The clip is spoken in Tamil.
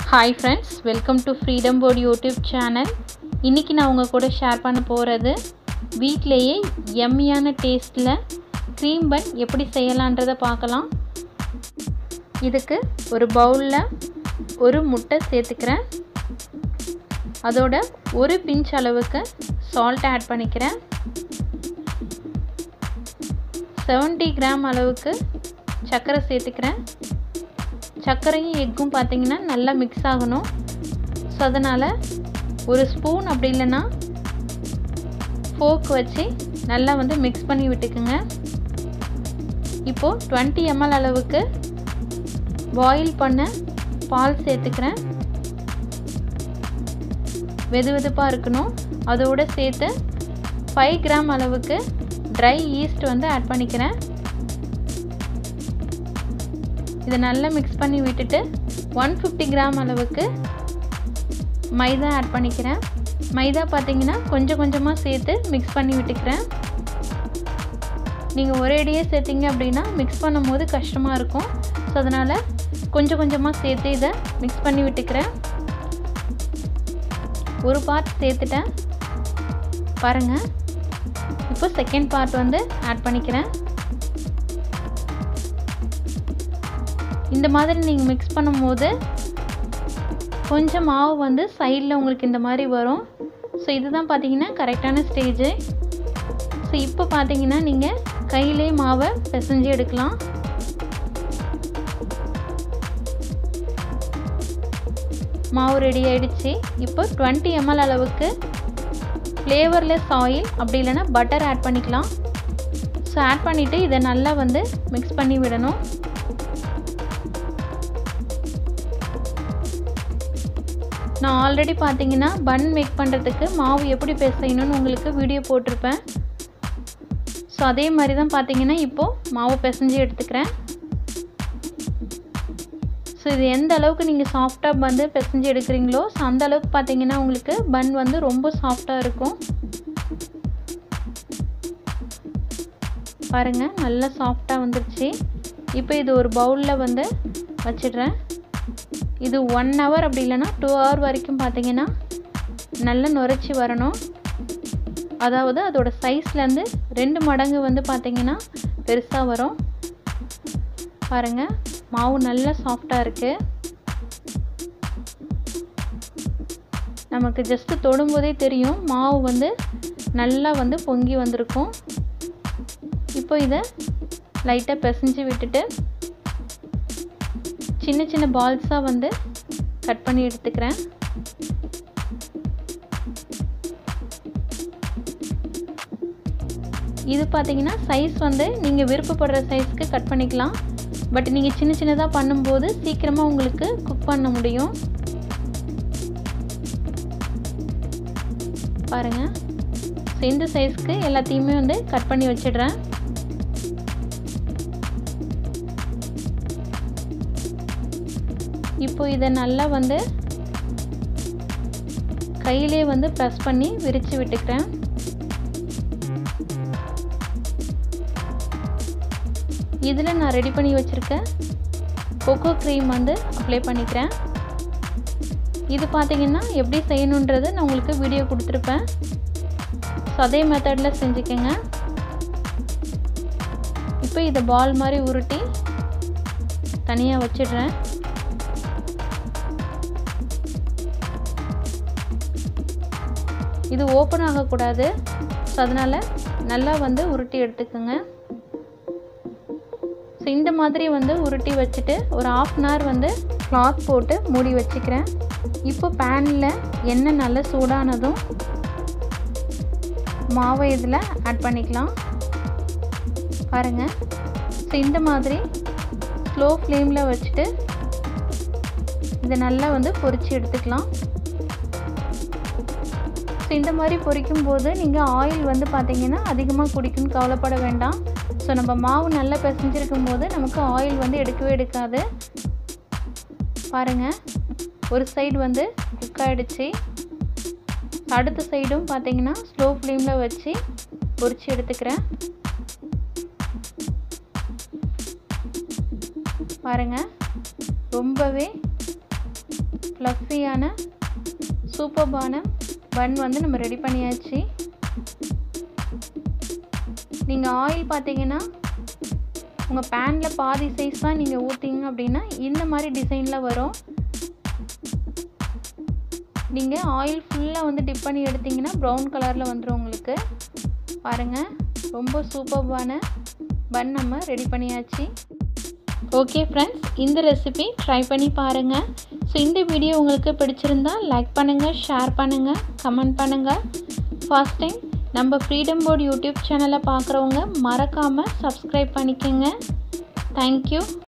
hi friends welcome to Freedom Board YouTube channel இன்றைக்கி நான் உங்கள் கூட ஷேர் பண்ண போகிறது வீட்டிலையே எம்மியான டேஸ்ட்டில் க்ரீம் பன் எப்படி செய்யலான்றதை பார்க்கலாம் இதுக்கு ஒரு பவுலில் ஒரு முட்டை சேர்த்துக்கிறேன் அதோட ஒரு பிஞ்ச் அளவுக்கு சால்ட் ஆட் பண்ணிக்கிறேன் செவன்ட்டி கிராம் அளவுக்கு சர்க்கரை சேர்த்துக்கிறேன் சர்க்கரையும் எக்கும் பார்த்திங்கன்னா நல்லா மிக்ஸ் ஆகணும் ஸோ அதனால் ஒரு ஸ்பூன் அப்படி இல்லைன்னா ஃபோக் வச்சு நல்லா வந்து மிக்ஸ் பண்ணி விட்டுக்குங்க இப்போது டுவெண்ட்டி எம்எல் அளவுக்கு பாயில் பண்ண பால் சேர்த்துக்கிறேன் வெது வெதுப்பாக இருக்கணும் அதோடு சேர்த்து ஃபைவ் கிராம் அளவுக்கு ட்ரை ஈஸ்ட் வந்து ஆட் பண்ணிக்கிறேன் இதை நல்லா மிக்ஸ் பண்ணி விட்டுட்டு ஒன் ஃபிஃப்டி கிராம் அளவுக்கு மைதா ஆட் பண்ணிக்கிறேன் மைதா பார்த்தீங்கன்னா கொஞ்சம் கொஞ்சமாக சேர்த்து மிக்ஸ் பண்ணி விட்டுக்கிறேன் நீங்கள் ஒரேடியே சேர்த்திங்க அப்படின்னா மிக்ஸ் பண்ணும் போது கஷ்டமாக இருக்கும் ஸோ அதனால் கொஞ்சம் கொஞ்சமாக சேர்த்து இதை மிக்ஸ் பண்ணி விட்டுக்கிறேன் ஒரு பார்ட் சேர்த்துட்டேன் பாருங்கள் இப்போ செகண்ட் பார்ட் வந்து ஆட் பண்ணிக்கிறேன் இந்த மாதிரி நீங்கள் மிக்ஸ் பண்ணும்போது கொஞ்சம் மாவு வந்து சைடில் உங்களுக்கு இந்த மாதிரி வரும் ஸோ இதுதான் பார்த்தீங்கன்னா கரெக்டான ஸ்டேஜு ஸோ இப்போ பார்த்தீங்கன்னா நீங்கள் கையிலே மாவை பிசைஞ்சு எடுக்கலாம் மாவு ரெடி ஆகிடுச்சு இப்போ டுவெண்ட்டி எம்எல் அளவுக்கு ஃப்ளேவர்லெஸ் ஆயில் அப்படி இல்லைன்னா பட்டர் ஆட் பண்ணிக்கலாம் ஸோ ஆட் பண்ணிவிட்டு இதை நல்லா வந்து மிக்ஸ் பண்ணி விடணும் நான் ஆல்ரெடி பார்த்தீங்கன்னா பன் மேக் பண்ணுறதுக்கு மாவு எப்படி பிசையணும்னு உங்களுக்கு வீடியோ போட்டிருப்பேன் ஸோ அதே மாதிரி தான் பார்த்தீங்கன்னா இப்போது மாவு பிசைஞ்சு எடுத்துக்கிறேன் ஸோ இது எந்த அளவுக்கு நீங்கள் சாஃப்டாக வந்து பிசைஞ்சு எடுக்கிறீங்களோ ஸோ அந்த அளவுக்கு பார்த்தீங்கன்னா உங்களுக்கு பன் வந்து ரொம்ப சாஃப்டாக இருக்கும் பாருங்கள் நல்லா சாஃப்டாக வந்துருச்சு இப்போ இது ஒரு பவுலில் வந்து வச்சிடுறேன் இது ஒன் ஹவர் அப்படி இல்லைன்னா டூ ஹவர் வரைக்கும் பார்த்தீங்கன்னா நல்லா நுரைச்சி வரணும் அதாவது அதோட சைஸ்லேருந்து ரெண்டு மடங்கு வந்து பார்த்திங்கன்னா பெருசாக வரும் பாருங்கள் மாவு நல்லா சாஃப்டாக இருக்குது நமக்கு ஜஸ்ட்டு தொடும்போதே தெரியும் மாவு வந்து நல்லா வந்து பொங்கி வந்திருக்கும் இப்போ இதை லைட்டாக பிசைஞ்சு விட்டுட்டு சின்ன சின்ன பால்ஸாக வந்து கட் பண்ணி எடுத்துக்கிறேன் இது பார்த்தீங்கன்னா சைஸ் வந்து நீங்கள் விருப்பப்படுற சைஸ்க்கு கட் பண்ணிக்கலாம் பட் நீங்கள் சின்ன சின்னதாக பண்ணும்போது சீக்கிரமாக உங்களுக்கு குக் பண்ண முடியும் பாருங்கள் ஸோ இந்த சைஸ்க்கு எல்லாத்தையுமே வந்து கட் பண்ணி வச்சிடுறேன் இப்போ இதை நல்லா வந்து கையிலே வந்து ப்ரெஸ் பண்ணி விரித்து விட்டுக்கிறேன் இதில் நான் ரெடி பண்ணி வச்சுருக்கேன் கொக்கோ க்ரீம் வந்து அப்ளை பண்ணிக்கிறேன் இது பார்த்திங்கன்னா எப்படி செய்யணுன்றது நான் உங்களுக்கு வீடியோ கொடுத்துருப்பேன் ஸோ அதே மெத்தடில் செஞ்சுக்கோங்க இப்போ இதை பால் மாதிரி உருட்டி தனியாக வச்சிடுறேன் இது ஓப்பன் ஆகக்கூடாது ஸோ அதனால் நல்லா வந்து உருட்டி எடுத்துக்கோங்க ஸோ இந்த மாதிரி வந்து உருட்டி வச்சுட்டு ஒரு ஆஃப் அன் ஹவர் வந்து கிளாத் போட்டு மூடி வச்சுக்கிறேன் இப்போ பேனில் எண்ணெய் நல்லா சூடானதும் மாவை இதில் ஆட் பண்ணிக்கலாம் பாருங்கள் ஸோ இந்த மாதிரி ஸ்லோ ஃப்ளேமில் வச்சுட்டு இதை நல்லா வந்து பொரித்து எடுத்துக்கலாம் ஸோ இந்த மாதிரி பொரிக்கும் போது நீங்கள் ஆயில் வந்து பார்த்தீங்கன்னா அதிகமாக குடிக்குன்னு கவலைப்பட வேண்டாம் ஸோ நம்ம மாவு நல்லா பிசைஞ்சிருக்கும் போது நமக்கு ஆயில் வந்து எடுக்கவே எடுக்காது பாருங்கள் ஒரு சைடு வந்து குக் ஆகிடுச்சு அடுத்த சைடும் பார்த்தீங்கன்னா ஸ்லோ ஃப்ளேமில் வச்சு பொரித்து எடுத்துக்கிறேன் பாருங்கள் ரொம்பவே ஃப்ளஃபியான சூப்பர்பான பன் வந்து நம்ம ரெடி பண்ணியாச்சு நீங்கள் ஆயில் பார்த்தீங்கன்னா உங்கள் பேனில் பாதி சைஸ் தான் நீங்கள் ஊற்றிங்க அப்படின்னா இந்த மாதிரி டிசைனில் வரும் நீங்கள் ஆயில் ஃபுல்லாக வந்து டிப் பண்ணி எடுத்திங்கன்னா ப்ரௌன் கலரில் வந்துடும் உங்களுக்கு பாருங்கள் ரொம்ப சூப்பர்பான பன் நம்ம ரெடி பண்ணியாச்சு ஓகே ஃப்ரெண்ட்ஸ் இந்த ரெசிபி ட்ரை பண்ணி பாருங்கள் ஸோ இந்த வீடியோ உங்களுக்கு பிடிச்சிருந்தா லைக் பண்ணுங்கள் ஷேர் பண்ணுங்கள் கமெண்ட் பண்ணுங்கள் ஃபர்ஸ்ட் டைம் நம்ம ஃப்ரீடம் போர்டு யூடியூப் சேனலை பார்க்குறவங்க மறக்காமல் சப்ஸ்கிரைப் பண்ணிக்கோங்க தேங்க்யூ